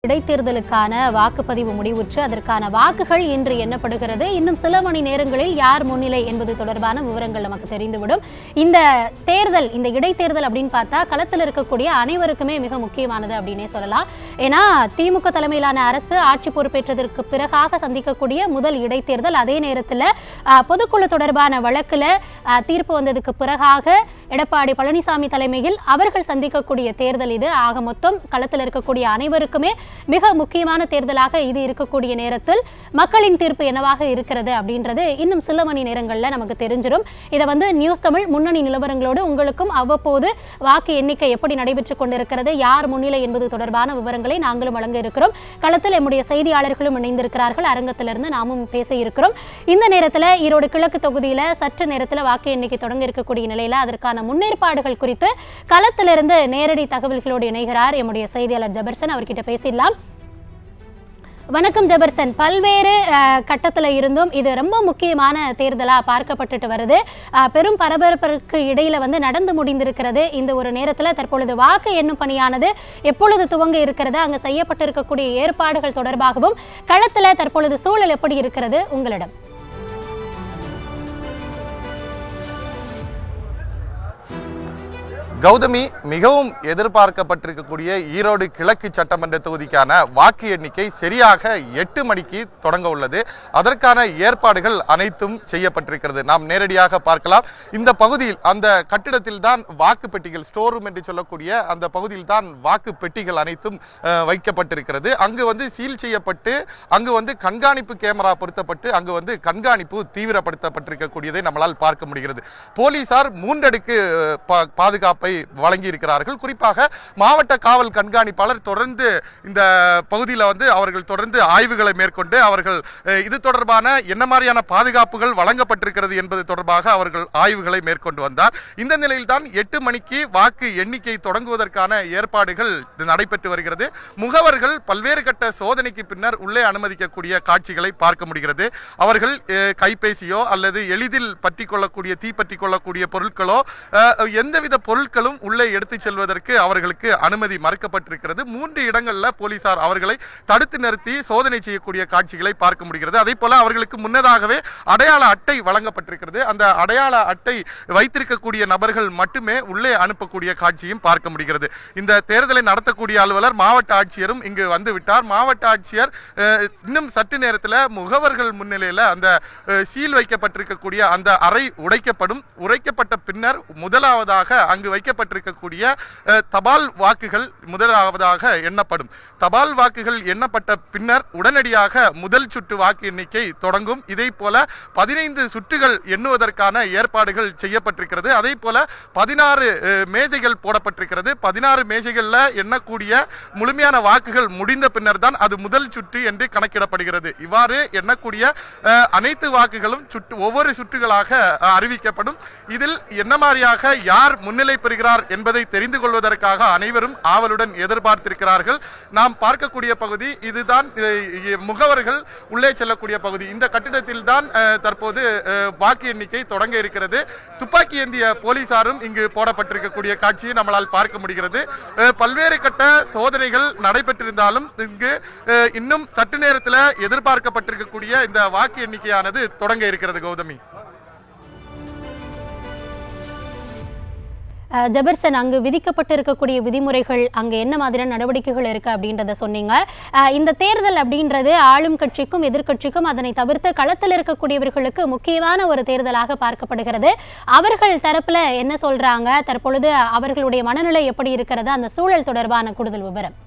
இடைத்தேர்தலுக்கான வாக்குப்பதிவு முடிவுற்று அதற்கான வாக்குகள் இன்று எண்ணப்படுகிறது இன்னும் சில மணி நேரங்களில் யார் முன்னிலை என்பது தொடர்பான விவரங்கள் நமக்கு தெரிந்துவிடும் இந்த தேர்தல் இந்த இடைத்தேர்தல் அப்படின்னு பார்த்தா களத்தில் இருக்கக்கூடிய அனைவருக்குமே மிக முக்கியமானது அப்படின்னே சொல்லலாம் ஏன்னா திமுக தலைமையிலான அரசு ஆட்சி பொறுப்பேற்றதற்கு பிறகாக சந்திக்கக்கூடிய முதல் இடைத்தேர்தல் அதே நேரத்தில் பொதுக்குழு தொடர்பான வழக்கில் தீர்ப்பு வந்ததுக்கு பிறகாக எடப்பாடி பழனிசாமி தலைமையில் அவர்கள் சந்திக்கக்கூடிய தேர்தல் இது ஆக மொத்தம் களத்தில் இருக்கக்கூடிய அனைவருக்குமே மிக முக்கியமான தேர்தலாக இது இருக்கக்கூடிய நேரத்தில் மக்களின் தீர்ப்பு என்னவாக இருக்கிறது அப்படின்றது இன்னும் சில மணி நேரங்களில் நமக்கு தெரிஞ்சிடும் இதை வந்து நியூஸ் தமிழ் முன்னணி நிலவரங்களோடு உங்களுக்கும் அவ்வப்போது வாக்கு எண்ணிக்கை எப்படி நடைபெற்றுக் கொண்டிருக்கிறது யார் முன்னிலை என்பது தொடர்பான விவரங்களை நாங்களும் வழங்க இருக்கிறோம் களத்தில் நம்முடைய செய்தியாளர்களும் இணைந்திருக்கிறார்கள் அரங்கத்திலிருந்து நாமும் பேச இருக்கிறோம் இந்த நேரத்தில் ஈரோடு கிழக்கு தொகுதியில் சற்று நேரத்தில் வாக்கு எண்ணிக்கை தொடங்க இருக்கக்கூடிய நிலையில் அதற்கான முன்னேற்பாடுகள் குறித்து களத்திலிருந்து நேரடி தகவல்களோடு இணைகிறார் எம்முடைய செய்தியாளர் ஜபர்சன் அவர்கிட்ட பேசிடலாம் வணக்கம் ஜபர்சன் பல்வேறு அஹ், கட்டத்துல இருந்தும் இது ரொம்ப முக்கியமான தேர்தலா பார்க்கப்பட்டுட்டு வருது அஹ், பெரும் பரபரப்பிற்கு இடையில வந்து நடந்து முடிந்திருக்கிறது இந்த ஒரு நேரத்துல தற்பொழுது வாக்கு எண்ணும் பணியானது எப்பொழுது துவங்க இருக்கிறது அங்க செய்யப்பட்டிருக்கக்கூடிய ஏற்பாடுகள் தொடர்பாகவும் களத்துல தற்பொழுது சூழல் எப்படி இருக்கிறது உங்களிடம் கௌதமி மிகவும் எதிர்பார்க்கப்பட்டிருக்கக்கூடிய ஈரோடு கிழக்கு சட்டமன்ற தொகுதிக்கான வாக்கு எண்ணிக்கை சரியாக எட்டு மணிக்கு தொடங்க உள்ளது அதற்கான ஏற்பாடுகள் அனைத்தும் செய்யப்பட்டிருக்கிறது நாம் நேரடியாக பார்க்கலாம் இந்த பகுதியில் அந்த கட்டிடத்தில் தான் வாக்கு பெட்டிகள் ஸ்டோர் ரூம் என்று சொல்லக்கூடிய அந்த பகுதியில் தான் வாக்கு பெட்டிகள் அனைத்தும் அஹ், வைக்கப்பட்டிருக்கிறது அங்கு வந்து சீல் செய்யப்பட்டு அங்கு வந்து கண்காணிப்பு கேமரா பொருத்தப்பட்டு அங்கு வந்து கண்காணிப்பு தீவிரப்படுத்தப்பட்டிருக்கக்கூடியதை நம்மளால் பார்க்க முடிகிறது போலீசார் மூன்றடுக்கு அஹ், பா- பாதுகாப்பை வழங்கி இருக்கிறார்கள் குறிப்பாக மாவட்ட காவல் கண்காணிப்பாளர் தொடர்ந்து இந்த பகுதியில் வந்து அவர்கள் தொடர்ந்து ஆய்வுகளை மேற்கொண்டு அவர்கள் அஹ், இது தொடர்பான என்ன மாதிரியான பாதுகாப்புகள் வழங்கப்பட்டிருக்கிறது என்பது தொடர்பாக அவர்கள் ஆய்வுகளை மேற்கொண்டு வந்தார் இந்த நிலையில்தான் எட்டு மணிக்கு வாக்கு எண்ணிக்கை தொடங்குவதற்கான ஏற்பாடுகள் நடைபெற்று வருகிறது முகவர்கள் பல்வேறு கட்ட சோதனைக்கு பின்னர் உள்ளே அனுமதிக்கக்கூடிய காட்சிகளை பார்க்க முடிகிறது அவர்கள் அஹ், கைபேசியோ அல்லது எளிதில் பற்றி கொள்ளக்கூடிய தீப்பற்றி கொள்ளக்கூடிய பொருட்களோ அஹ், எந்தவித பொருட்களும் உள்ளே எடுத்துச் செல்வதற்கு அவர்களுக்கு அனுமதி மறுக்கப்பட்டிருக்கிறது மூன்று இடங்களில் போலீசார் அவர்களை தடுத்து நிறுத்தி சோதனை செய்யக்கூடிய காட்சிகளை பார்க்க முடிகிறது அதே போல அவர்களுக்கு முன்னதாகவே அடையாள அட்டை வழங்கப்பட்டிருக்கிறது அந்த அடையாள அட்டை வைத்திருக்கக்கூடிய நபர்கள் மட்டுமே உள்ளே அனுப்பக்கூடிய காட்சியும் பார்க்க முடிகிறது இந்த தேர்தலை நடத்தக்கூடிய அலுவலர் மாவட்ட ஆட்சியரும் இங்கு வந்து விட்டார் மாவட்ட ஆட்சியர் அஹ், இன்னும் சற்று நேரத்தில் முகவர்கள் முன்னிலையில் அந்த அஹ், சீல் வைக்கப்பட்டிருக்கக்கூடிய அந்த அறை உடைக்கப்படும் உடைக்கப்பட்ட பின்னர் முதலாவதாக அங்கு வைக்கப்பட்டிருக்கக்கூடிய அஹ், தபால் வாக்குகள் முதலாவதாக எண்ணப்படும் தபால் வாக்குகள் எண்ணப்பட்ட பின்னர் உடனடியாக முதல் சுற்று வாக்கு எண்ணிக்கை தொடங்கும் இதே போல பதினைந்து சுற்றுகள் எண்ணுவதற்கான ஏற்பாடுகள் செய்யப்பட்டிருக்கிறது அதே போல பதினாறு மேஜைகள் போடப்பட்டிருக்கிறது பதினாறு மேஜைகளில் எண்ணக்கூடிய முழுமையான வாக்குகள் முடிந்த பின்னர் தான் அது முதல் சுற்று என்று கணக்கிடப்படுகிறது இவ்வாறு எண்ணக்கூடிய அஹ், அனைத்து வாக்குகளும் சுற்று ஒவ்வொரு சுற்றுகளாக அஹ், அறிவிக்கப்படும் இதில் என்ன மாதிரியாக யார் முன்னிலை பெறுகிறார் என்பதை தெரிந்து கொள்வதற்காக அனைவரும் ஆவலுடன் எதிர்பார்த்திருக்கிறார்கள் நாம் பார்க்கக்கூடிய பகுதி இதுதான் அஹ், இ- முகவர்கள் உள்ளே செல்லக்கூடிய பகுதி இந்த கட்டிடத்தில் தான் அஹ், தற்போது அஹ், வாக்கு எண்ணிக்கை தொடங்க இருக்கிறது துப்பாக்கி ஏந்திய போலீசாரும் இங்கு போடப்பட்டிருக்கக்கூடிய காட்சியை நம்மளால் பார்க்க முடிகிறது அஹ், பல்வேறு கட்ட சோதனைகள் நடைபெற்றிருந்தாலும் இங்கு அஹ், இன்னும் சற்று நேரத்தில் எதிர்பார்க்கப்பட்டிருக்கக்கூடிய இந்த வாக்கு எண்ணிக்கையானது தொடங்க இருக்கிறது கௌதமி அஹ், ஜபர்சன் அங்கு விதிக்கப்பட்டிருக்கக்கூடிய விதிமுறைகள் அங்க என்ன மாதிரியான நடவடிக்கைகள் இருக்கு அப்படின்றத சொன்னீங்க அஹ், இந்த தேர்தல் அப்படின்றது ஆளும் கட்சிக்கும் எதிர்க்கட்சிக்கும் அதனை தவிர்த்து களத்தில் இருக்கக்கூடியவர்களுக்கு முக்கியமான ஒரு தேர்தலாக பார்க்கப்படுகிறது அவர்கள் தரப்புல என்ன சொல்றாங்க தற்பொழுது அவர்களுடைய மனநிலை எப்படி இருக்கிறது அந்த சூழல் தொடர்பான கூடுதல் விவரம்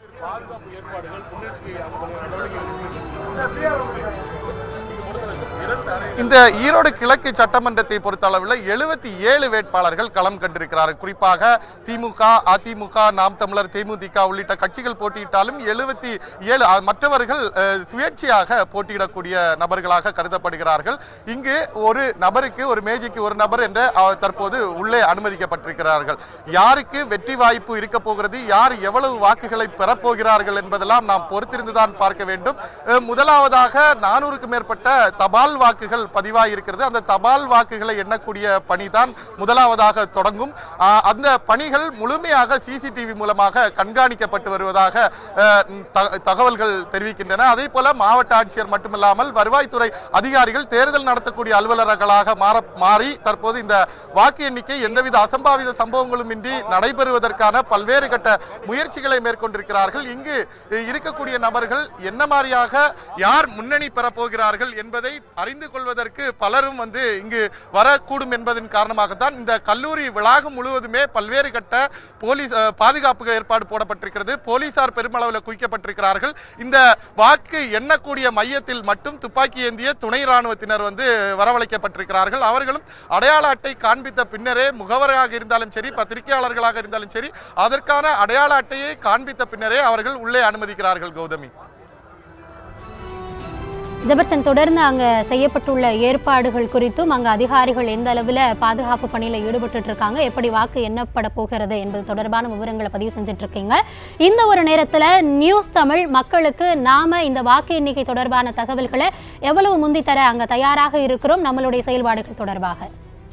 இந்த ஈரோடு கிழக்கு சட்டமன்றத்தை பொறுத்த அளவில் எழுபத்தி ஏழு வேட்பாளர்கள் களம் கண்டிருக்கிறார்கள் குறிப்பாக திமுக அதிமுக நாம் தமிழர் தேமுதிக உள்ளிட்ட கட்சிகள் போட்டியிட்டாலும் எழுபத்தி ஏழு அஹ், மற்றவர்கள் அஹ், சுயேட்சையாக போட்டியிடக்கூடிய நபர்களாக கருதப்படுகிறார்கள் இங்கு ஒரு நபருக்கு ஒரு மேஜைக்கு ஒரு நபர் என்ற அஹ், தற்போது உள்ளே அனுமதிக்கப்பட்டிருக்கிறார்கள் யாருக்கு வெற்றி வாய்ப்பு இருக்க போகிறது யார் எவ்வளவு வாக்குகளை பெறப்போகிறார்கள் என்பதெல்லாம் நாம் பொறுத்திருந்துதான் பார்க்க வேண்டும் அஹ், முதலாவதாக நானூறுக்கும் மேற்பட்ட தபால் தபால் வாக்குகள் பதிவாகியிருக்கிறது அந்த தபால் வாக்குகளை எண்ணக்கூடிய பணிதான் முதலாவதாக தொடங்கும் ஆஹ் அந்த பணிகள் முழுமையாக சிசிடிவி மூலமாக கண்காணிக்கப்பட்டு வருவதாக அஹ், த- தகவல்கள் தெரிவிக்கின்றன அதே போல மாவட்ட ஆட்சியர் மட்டுமில்லாமல் வருவாய்த்துறை அதிகாரிகள் தேர்தல் நடத்தக்கூடிய அலுவலர்களாக மாற மாறி தற்போது இந்த வாக்கு எண்ணிக்கை எந்தவித அசம்பாவித சம்பவங்களும் இன்றி நடைபெறுவதற்கான பல்வேறு கட்ட முயற்சிகளை மேற்கொண்டிருக்கிறார்கள் இங்கு அஹ், இருக்கக்கூடிய நபர்கள் என்ன மாதிரியாக யார் முன்னணி பெறப்போகிறார்கள் என்பதை அறிந்து கொள்வதற்கு பலரும் வந்து இங்கு வரக்கூடும் என்பதன் காரணமாகத்தான் இந்த கல்லூரி வளாகம் முழுவதுமே பல்வேறு கட்ட போலீஸ் அஹ், பாதுகாப்பு ஏற்பாடு போடப்பட்டிருக்கிறது போலீசார் பெருமளவில் குவிக்கப்பட்டிருக்கிறார்கள் இந்த வாக்கு எண்ணக்கூடிய மையத்தில் மட்டும் துப்பாக்கி ஏந்திய துணை ராணுவத்தினர் வந்து வரவழைக்கப்பட்டிருக்கிறார்கள் அவர்களும் அடையாள அட்டை காண்பித்த பின்னரே முகவராக இருந்தாலும் சரி பத்திரிகையாளர்களாக இருந்தாலும் சரி அதற்கான அடையாள அட்டையை காண்பித்த பின்னரே அவர்கள் உள்ளே அனுமதிக்கிறார்கள் கௌதமி ஜெபர்சன் தொடர்ந்து அங்க செய்யப்பட்டுள்ள ஏற்பாடுகள் குறித்தும் அங்க அதிகாரிகள் எந்த அளவுல பாதுகாப்பு பணியில ஈடுபட்டு இருக்காங்க எப்படி வாக்கு எண்ணப்பட போகிறது என்பது தொடர்பான விவரங்களை பதிவு செஞ்சுட்டு இருக்கீங்க இந்த ஒரு நேரத்துல நியூஸ் தமிழ் மக்களுக்கு நாம இந்த வாக்கு எண்ணிக்கை தொடர்பான தகவல்களை எவ்வளவு முந்தி தர அங்க தயாராக இருக்கிறோம் நம்மளுடைய செயல்பாடுகள் தொடர்பாக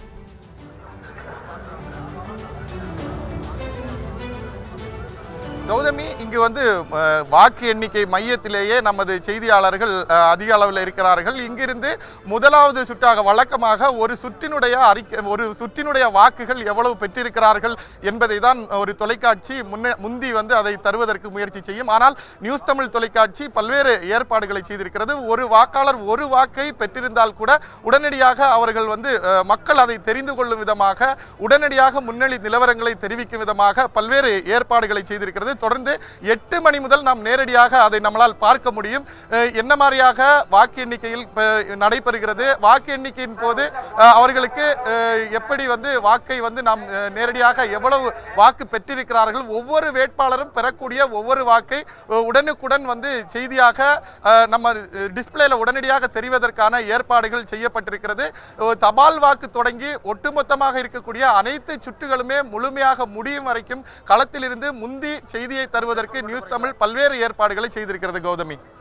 கௌதமி இங்கு வந்து அஹ், வாக்கு எண்ணிக்கை மையத்திலேயே நமது செய்தியாளர்கள் அஹ், அதிக அளவில் இருக்கிறார்கள் இங்கிருந்து முதலாவது சுற்றாக வழக்கமாக ஒரு சுற்றினுடைய அறிக்கை ஒரு சுற்றினுடைய வாக்குகள் எவ்வளவு பெற்றிருக்கிறார்கள் என்பதை தான் ஒரு தொலைக்காட்சி முன்ன முந்தி வந்து அதை தருவதற்கு முயற்சி செய்யும் ஆனால் நியூஸ் தமிழ் தொலைக்காட்சி பல்வேறு ஏற்பாடுகளை செய்திருக்கிறது ஒரு வாக்காளர் ஒரு வாக்கை பெற்றிருந்தால் கூட உடனடியாக அவர்கள் வந்து அஹ், மக்கள் அதை தெரிந்து கொள்ளும் விதமாக உடனடியாக முன்னணி நிலவரங்களை தெரிவிக்கும் விதமாக பல்வேறு ஏற்பாடுகளை செய்திருக்கிறது தொடர்ந்து எட்டு மணி முதல் நாம் நேரடியாக அதை நம்மளால் பார்க்க முடியும் அஹ், என்ன மாதிரியாக வாக்கு எண்ணிக்கையில் ப- நடைபெறுகிறது வாக்கு எண்ணிக்கையின் போது அஹ், அவர்களுக்கு அஹ், எப்படி வந்து வாக்கை வந்து நாம் அஹ், நேரடியாக எவ்வளவு வாக்கு பெற்றிருக்கிறார்கள் ஒவ்வொரு வேட்பாளரும் பெறக்கூடிய ஒவ்வொரு வாக்கை அஹ், உடனுக்குடன் வந்து செய்தியாக அஹ், நம்ம டிஸ்பிளேல உடனடியாக தெரிவதற்கான ஏற்பாடுகள் செய்யப்பட்டிருக்கிறது அஹ், தபால் வாக்கு தொடங்கி ஒட்டுமொத்தமாக இருக்கக்கூடிய அனைத்து சுற்றுகளுமே முழுமையாக முடியும் வரைக்கும் களத்திலிருந்து முந்தி செய்தியை தருவதற்கு நியூஸ் தமிழ் பல்வேறு ஏற்பாடுகளை செய்திருக்கிறது கௌதமி